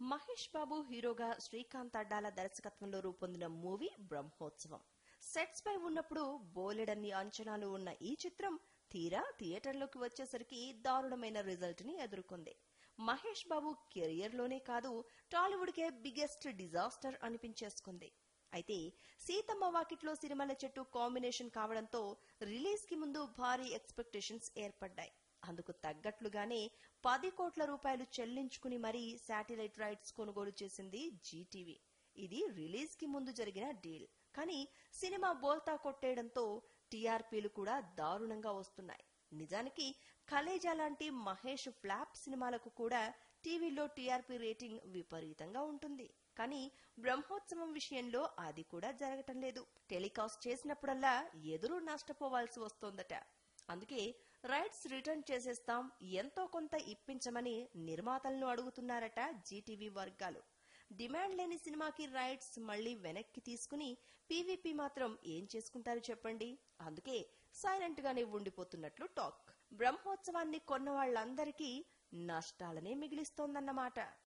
మహేష్ బాబు హీరోగా శ్రీకాంత్ అడ్డాల దర్శకత్వంలో రూపొందిన మూవీ బ్రహ్మోత్సవం సెట్స్ పై ఉన్నప్పుడు బోలెడన్ని అంచనాలు ఉన్న ఈ చిత్రం తీరా థియేటర్లోకి వచ్చేసరికి దారుణమైన రిజల్ట్ ని ఎదుర్కొంది మహేష్ బాబు కెరియర్ లోనే కాదు టాలీవుడ్ కే బిగ్గెస్ట్ డిజాస్టర్ అనిపించేసుకుంది అయితే సీతమ్మ వాకిట్లో సినిమాల చెట్టు కాంబినేషన్ కావడంతో రిలీజ్ కి ముందు భారీ ఎక్స్పెక్టేషన్స్ ఏర్పడ్డాయి అందుకు తగ్గట్లుగానే పది కోట్ల రూపాయలు చెల్లించుకుని మరీ శాటిలైట్ రైట్స్ కొనుగోలు చేసింది జీటీవీ ఇది రిలీజ్ కి ముందు జరిగిన డీల్ కానీ సినిమా బోల్తా కొట్టేయడంతో టీఆర్పీలు కూడా దారుణంగా వస్తున్నాయి నిజానికి కలేజా లాంటి మహేష్ ఫ్లాప్ సినిమాలకు కూడా టీవీలో టీఆర్పీ రేటింగ్ విపరీతంగా ఉంటుంది కానీ బ్రహ్మోత్సవం విషయంలో అది కూడా జరగటం లేదు టెలికాస్ట్ చేసినప్పుడల్లా ఎదురు నష్టపోవాల్సి వస్తోందట అందుకే రైట్స్ రిటర్న్ చేసేస్తాం ఎంతో కొంత ఇప్పించమని నిర్మాతలను అడుగుతున్నారట జీటీవీ వర్గాలు డిమాండ్ లేని సినిమాకి రైట్స్ మళ్లీ వెనక్కి తీసుకుని పీవీపీ మాత్రం ఏం చేసుకుంటారు చెప్పండి అందుకే సైలెంట్ గానే ఉండిపోతున్నట్లు టాక్ బ్రహ్మోత్సవాన్ని కొన్న వాళ్ళందరికీ నష్టాలనే మిగిలిస్తోందన్నమాట